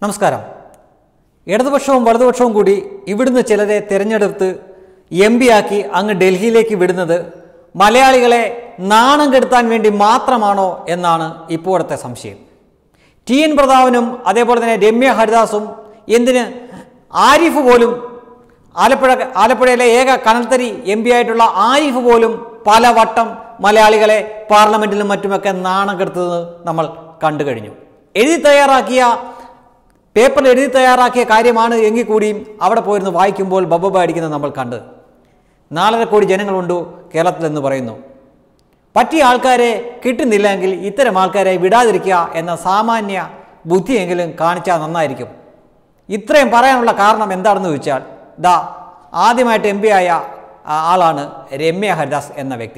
നമസ്കാരം ഇടതുപക്ഷവും വലതുപക്ഷവും കൂടി ഇവിടുന്ന് ചിലരെ തിരഞ്ഞെടുത്ത് എം ആക്കി അങ്ങ് ഡൽഹിയിലേക്ക് വിടുന്നത് മലയാളികളെ നാണം കെടുത്താൻ വേണ്ടി മാത്രമാണോ എന്നാണ് ഇപ്പോഴത്തെ സംശയം ടി എൻ പ്രതാപനും അതേപോലെ തന്നെ രമ്യ ഹരിദാസും എന്തിന് ആരിഫ് പോലും ആലപ്പുഴ ആലപ്പുഴയിലെ ഏക കനൽത്തരി എം പി ആയിട്ടുള്ള ആരിഫ് പോലും പലവട്ടം മലയാളികളെ പാർലമെന്റിലും മറ്റുമൊക്കെ നാണം കെടുത്തത് നമ്മൾ കണ്ടു കഴിഞ്ഞു എഴുതി തയ്യാറാക്കിയ പേപ്പറിൽ എഴുതി തയ്യാറാക്കിയ കാര്യമാണ് എങ്കിൽ കൂടിയും അവിടെ പോയിരുന്ന് വായിക്കുമ്പോൾ ബബ്ബ അടിക്കുന്നത് നമ്മൾ കണ്ട് നാലര കോടി ജനങ്ങളുണ്ട് കേരളത്തിലെന്ന് പറയുന്നു പറ്റിയ ആൾക്കാരെ കിട്ടുന്നില്ലെങ്കിൽ ഇത്തരം ആൾക്കാരെ വിടാതിരിക്കുക എന്ന സാമാന്യ ബുദ്ധിയെങ്കിലും കാണിച്ചാൽ നന്നായിരിക്കും ഇത്രയും പറയാനുള്ള കാരണം എന്താണെന്ന് ചോദിച്ചാൽ ദാ ആദ്യമായിട്ട് എം പി ആയ ആ ആളാണ് രമ്യ ഹരിദാസ് എന്ന വ്യക്തി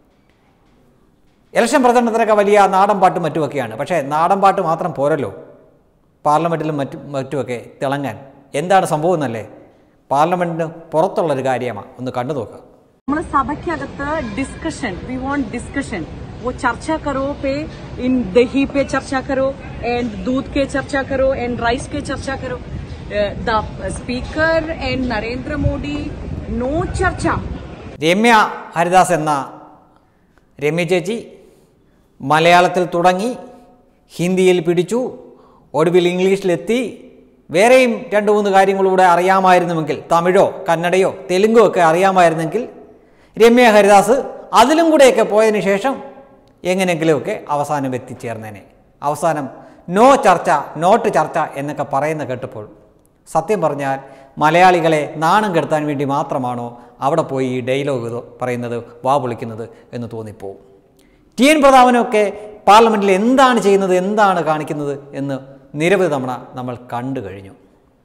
ഇലക്ഷൻ പ്രചരണത്തിനൊക്കെ വലിയ നാടൻ പാട്ടും മറ്റുമൊക്കെയാണ് പക്ഷേ നാടൻ പാട്ട് മാത്രം പോരല്ലോ പാർലമെൻറ്റിലും മറ്റും മറ്റുമൊക്കെ തിളങ്ങാൻ എന്താണ് സംഭവം എന്നല്ലേ പാർലമെൻറ്റിന് പുറത്തുള്ളൊരു കാര്യമാണ് ഒന്ന് കണ്ടു നോക്കുക നമ്മൾ സഭയ്ക്കകത്ത് ഡിസ്കഷൻ വി വോണ്ട് ഡിസ്കഷൻ वो चर्चा करो पे इन दही पे चर्चा करो एंड दूध के चर्चा करो एंड राइस के चर्चा करो the speaker and Narendra Modi no चर्चा രമ്യ ഹരിദാസ് എന്ന രമ്യ ചേച്ചി മലയാളത്തിൽ തുടങ്ങി ഹിന്ദിയിൽ പിടിച്ചു ഒടുവിൽ ഇംഗ്ലീഷിലെത്തി വേറെയും രണ്ട് മൂന്ന് കാര്യങ്ങളൂടെ അറിയാമായിരുന്നുവെങ്കിൽ തമിഴോ കന്നഡയോ തെലുങ്കോ ഒക്കെ അറിയാമായിരുന്നെങ്കിൽ രമ്യ ഹരിദാസ് അതിലും കൂടെയൊക്കെ പോയതിനു ശേഷം എങ്ങനെയെങ്കിലുമൊക്കെ അവസാനം എത്തിച്ചേർന്നേനെ അവസാനം നോ ചർച്ച നോട്ട് ചർച്ച എന്നൊക്കെ പറയുന്ന കേട്ടപ്പോൾ സത്യം പറഞ്ഞാൽ മലയാളികളെ നാണം കെടുത്താൻ വേണ്ടി മാത്രമാണോ അവിടെ പോയി ഈ ഡയലോഗ് ഇത് പറയുന്നത് വാ പൊളിക്കുന്നത് എന്ന് തോന്നിപ്പോവും ടി എൻ പ്രതാപനൊക്കെ പാർലമെൻറ്റിൽ എന്താണ് ചെയ്യുന്നത് എന്താണ് കാണിക്കുന്നത് എന്ന് നിരവധി തവണ നമ്മൾ കണ്ടു കഴിഞ്ഞു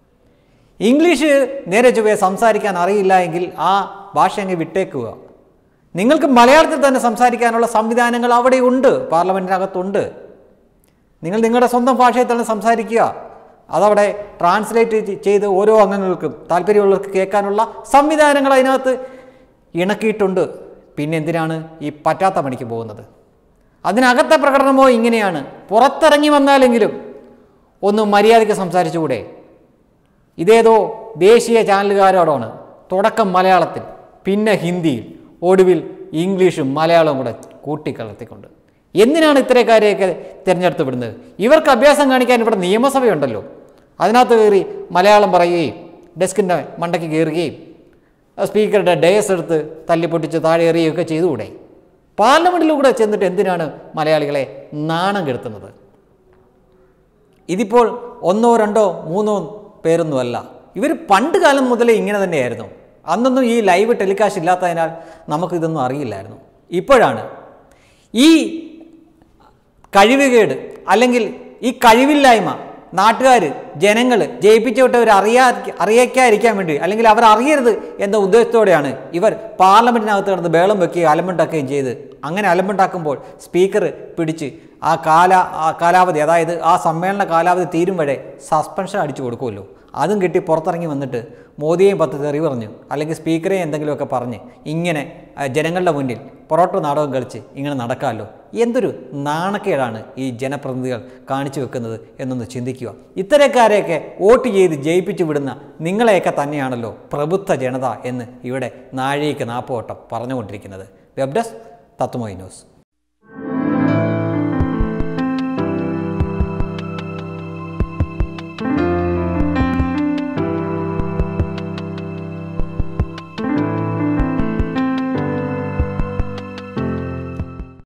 ഇംഗ്ലീഷ് നേരെ ചൊവ്വേ സംസാരിക്കാൻ അറിയില്ല എങ്കിൽ ആ ഭാഷ അങ്ങ് വിട്ടേക്കുക നിങ്ങൾക്ക് മലയാളത്തിൽ തന്നെ സംസാരിക്കാനുള്ള സംവിധാനങ്ങൾ അവിടെയുണ്ട് പാർലമെൻറ്റിനകത്തുണ്ട് നിങ്ങൾ നിങ്ങളുടെ സ്വന്തം ഭാഷയിൽ തന്നെ സംസാരിക്കുക അതവിടെ ട്രാൻസ്ലേറ്റ് ചെയ്ത് ഓരോ അംഗങ്ങൾക്കും താല്പര്യമുള്ളവർക്ക് കേൾക്കാനുള്ള സംവിധാനങ്ങൾ അതിനകത്ത് ഇണക്കിയിട്ടുണ്ട് പിന്നെ എന്തിനാണ് ഈ പറ്റാത്ത പണിക്ക് പോകുന്നത് അതിനകത്തെ പ്രകടനമോ ഇങ്ങനെയാണ് പുറത്തിറങ്ങി വന്നാലെങ്കിലും ഒന്ന് മര്യാദയ്ക്ക് സംസാരിച്ചുകൂടെ ഇതേതോ ദേശീയ ചാനലുകാരോടാണ് തുടക്കം മലയാളത്തിൽ പിന്നെ ഹിന്ദിയിൽ ഒടുവിൽ ഇംഗ്ലീഷും മലയാളവും കൂടെ കൂട്ടിക്കലർത്തിക്കൊണ്ട് എന്തിനാണ് ഇത്തരക്കാരെയൊക്കെ തിരഞ്ഞെടുത്ത് വിടുന്നത് ഇവർക്ക് അഭ്യാസം കാണിക്കാൻ ഇവിടെ നിയമസഭയുണ്ടല്ലോ അതിനകത്ത് കയറി മലയാളം പറയുകയും ഡെസ്കിൻ്റെ മണ്ടയ്ക്ക് കയറുകയും സ്പീക്കറുടെ ഡയസ് എടുത്ത് തല്ലിപ്പൊട്ടിച്ച് താഴെ എറിയുകയൊക്കെ ചെയ്തുകൂടെ പാർലമെൻറ്റിലൂടെ ചെന്നിട്ട് എന്തിനാണ് മലയാളികളെ നാണം കെടുത്തുന്നത് ഇതിപ്പോൾ ഒന്നോ രണ്ടോ മൂന്നോ പേരൊന്നുമല്ല ഇവർ പണ്ട് കാലം മുതലേ ഇങ്ങനെ തന്നെയായിരുന്നു അന്നൊന്നും ഈ ലൈവ് ടെലികാസ്റ്റ് ഇല്ലാത്തതിനാൽ നമുക്കിതൊന്നും അറിയില്ലായിരുന്നു ഇപ്പോഴാണ് ഈ കഴിവുകേട് അല്ലെങ്കിൽ ഈ കഴിവില്ലായ്മ നാട്ടുകാർ ജനങ്ങൾ ജയിപ്പിച്ചു വിട്ടവർ അറിയാ അറിയിക്കാതിരിക്കാൻ വേണ്ടി അല്ലെങ്കിൽ അവർ അറിയരുത് എന്ന ഉദ്ദേശത്തോടെയാണ് ഇവർ പാർലമെൻറ്റിനകത്ത് കിടന്ന് ബേളം വെക്കുകയും അലമ്പുണ്ടാക്കുകയും ചെയ്ത് അങ്ങനെ അലമ്പുണ്ടാക്കുമ്പോൾ സ്പീക്കർ പിടിച്ച് ആ കാല ആ കാലാവധി അതായത് ആ സമ്മേളന കാലാവധി തീരും വരെ സസ്പെൻഷൻ അടിച്ചു കൊടുക്കുമല്ലോ അതും കിട്ടി പുറത്തിറങ്ങി വന്നിട്ട് മോദിയെയും പത്ത് തെറി പറഞ്ഞു അല്ലെങ്കിൽ സ്പീക്കറെയും എന്തെങ്കിലുമൊക്കെ പറഞ്ഞ് ഇങ്ങനെ ആ, ജനങ്ങളുടെ മുന്നിൽ പൊറോട്ട നാടകം കളിച്ച് ഇങ്ങനെ നടക്കാമല്ലോ എന്തൊരു നാണക്കേടാണ് ഈ ജനപ്രതിനിധികൾ കാണിച്ചു വെക്കുന്നത് എന്നൊന്ന് ചിന്തിക്കുക ഇത്തരക്കാരെയൊക്കെ വോട്ട് ചെയ്ത് ജയിപ്പിച്ചു വിടുന്ന നിങ്ങളെയൊക്കെ തന്നെയാണല്ലോ പ്രബുദ്ധ ജനത എന്ന് ഇവിടെ നാഴികയ്ക്ക് നാപ്പോട്ടം പറഞ്ഞുകൊണ്ടിരിക്കുന്നത് വെബ് ഡെസ്ക് തത്വമോയി ന്യൂസ്